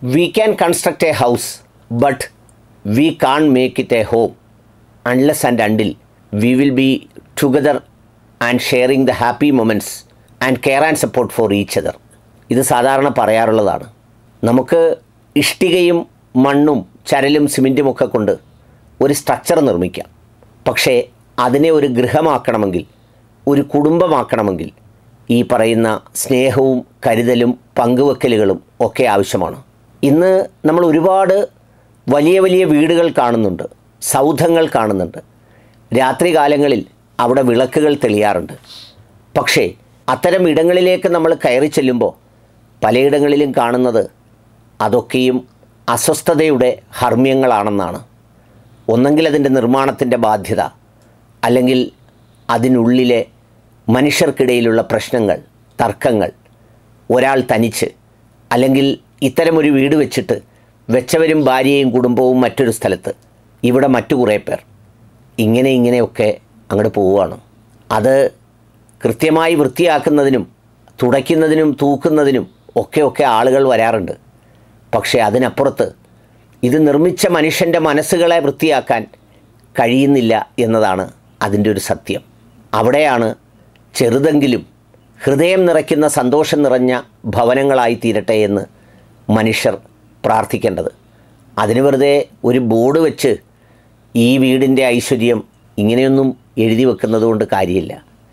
V can construct a house but we can't make it a home unless and until we will be together and sharing the happy moments and care and support for each other ഇത് സാധാരണ പറയാറുള്ളതാണ് നമുക്ക് ഇഷ്ടികയും മണ്ണും ചരലും സിമെൻറ്റും ഒക്കെ കൊണ്ട് ഒരു structure നിർമ്മിക്കാം പക്ഷേ അതിനെ ഒരു ഗൃഹമാക്കണമെങ്കിൽ ഒരു കുടുംബമാക്കണമെങ്കിൽ ഈ പറയുന്ന സ്നേഹവും കരുതലും പങ്കുവെക്കലുകളും ഒക്കെ ആവശ്യമാണ് ഇന്ന് നമ്മൾ ഒരുപാട് വലിയ വലിയ വീടുകൾ കാണുന്നുണ്ട് സൗധങ്ങൾ കാണുന്നുണ്ട് രാത്രികാലങ്ങളിൽ അവിടെ വിളക്കുകൾ തെളിയാറുണ്ട് പക്ഷേ അത്തരം ഇടങ്ങളിലേക്ക് നമ്മൾ കയറി ചെല്ലുമ്പോൾ പലയിടങ്ങളിലും കാണുന്നത് അതൊക്കെയും അസ്വസ്ഥതയുടെ ഹർമ്മ്യങ്ങളാണെന്നാണ് ഒന്നെങ്കിൽ അതിൻ്റെ നിർമ്മാണത്തിൻ്റെ ബാധ്യത അല്ലെങ്കിൽ അതിനുള്ളിലെ മനുഷ്യർക്കിടയിലുള്ള പ്രശ്നങ്ങൾ തർക്കങ്ങൾ ഒരാൾ തനിച്ച് അല്ലെങ്കിൽ ഇത്തരമൊരു വീട് വെച്ചിട്ട് വെച്ചവരും ഭാര്യയും കുടുംബവും മറ്റൊരു സ്ഥലത്ത് ഇവിടെ മറ്റു കുറേ പേർ ഇങ്ങനെ ഇങ്ങനെയൊക്കെ അങ്ങോട്ട് പോവുകയാണ് അത് കൃത്യമായി വൃത്തിയാക്കുന്നതിനും തുടയ്ക്കുന്നതിനും തൂക്കുന്നതിനും ഒക്കെ ഒക്കെ ആളുകൾ വരാറുണ്ട് പക്ഷേ അതിനപ്പുറത്ത് ഇത് നിർമ്മിച്ച മനുഷ്യൻ്റെ മനസ്സുകളെ വൃത്തിയാക്കാൻ കഴിയുന്നില്ല എന്നതാണ് അതിൻ്റെ ഒരു സത്യം അവിടെയാണ് ചെറുതെങ്കിലും ഹൃദയം നിറയ്ക്കുന്ന സന്തോഷം നിറഞ്ഞ ഭവനങ്ങളായി തീരട്ടെ എന്ന് മനുഷ്യർ പ്രാർത്ഥിക്കേണ്ടത് അതിന് വെറുതെ ഒരു ബോർഡ് വെച്ച് ഈ വീടിൻ്റെ ഐശ്വര്യം ഇങ്ങനെയൊന്നും എഴുതി വെക്കുന്നത് കൊണ്ട് കാര്യമില്ല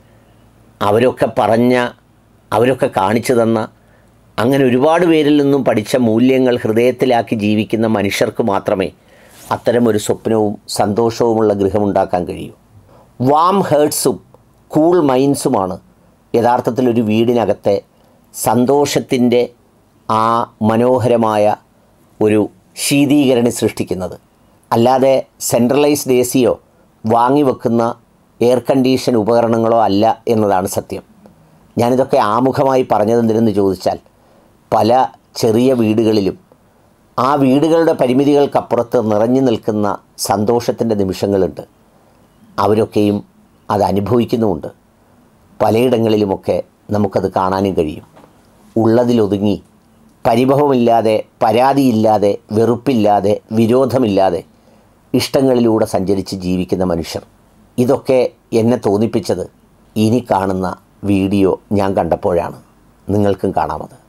അവരൊക്കെ പറഞ്ഞ അവരൊക്കെ കാണിച്ചു തന്ന അങ്ങനെ ഒരുപാട് പേരിൽ നിന്നും പഠിച്ച മൂല്യങ്ങൾ ഹൃദയത്തിലാക്കി ജീവിക്കുന്ന മനുഷ്യർക്ക് മാത്രമേ അത്തരമൊരു സ്വപ്നവും സന്തോഷവുമുള്ള ഗൃഹമുണ്ടാക്കാൻ കഴിയൂ വാം ഹേർട്സും കൂൾ മൈൻഡ്സുമാണ് യഥാർത്ഥത്തിൽ ഒരു വീടിനകത്തെ സന്തോഷത്തിൻ്റെ ആ മനോഹരമായ ഒരു ശീതീകരണി സൃഷ്ടിക്കുന്നത് അല്ലാതെ സെൻട്രലൈസ്ഡ് എ സിയോ വാങ്ങിവെക്കുന്ന എയർ കണ്ടീഷൻ ഉപകരണങ്ങളോ അല്ല എന്നതാണ് സത്യം ഞാനിതൊക്കെ ആമുഖമായി പറഞ്ഞതെന്തിനെന്ന് ചോദിച്ചാൽ പല ചെറിയ വീടുകളിലും ആ വീടുകളുടെ പരിമിതികൾക്കപ്പുറത്ത് നിറഞ്ഞു നിൽക്കുന്ന സന്തോഷത്തിൻ്റെ നിമിഷങ്ങളുണ്ട് അവരൊക്കെയും അത് അനുഭവിക്കുന്നുമുണ്ട് പലയിടങ്ങളിലുമൊക്കെ നമുക്കത് കാണാനും കഴിയും ഉള്ളതിലൊതുങ്ങി പരിഭവമില്ലാതെ പരാതിയില്ലാതെ വെറുപ്പില്ലാതെ വിരോധമില്ലാതെ ഇഷ്ടങ്ങളിലൂടെ സഞ്ചരിച്ച് ജീവിക്കുന്ന മനുഷ്യർ ഇതൊക്കെ എന്നെ തോന്നിപ്പിച്ചത് ഇനി കാണുന്ന വീഡിയോ ഞാൻ കണ്ടപ്പോഴാണ് നിങ്ങൾക്കും കാണാമത്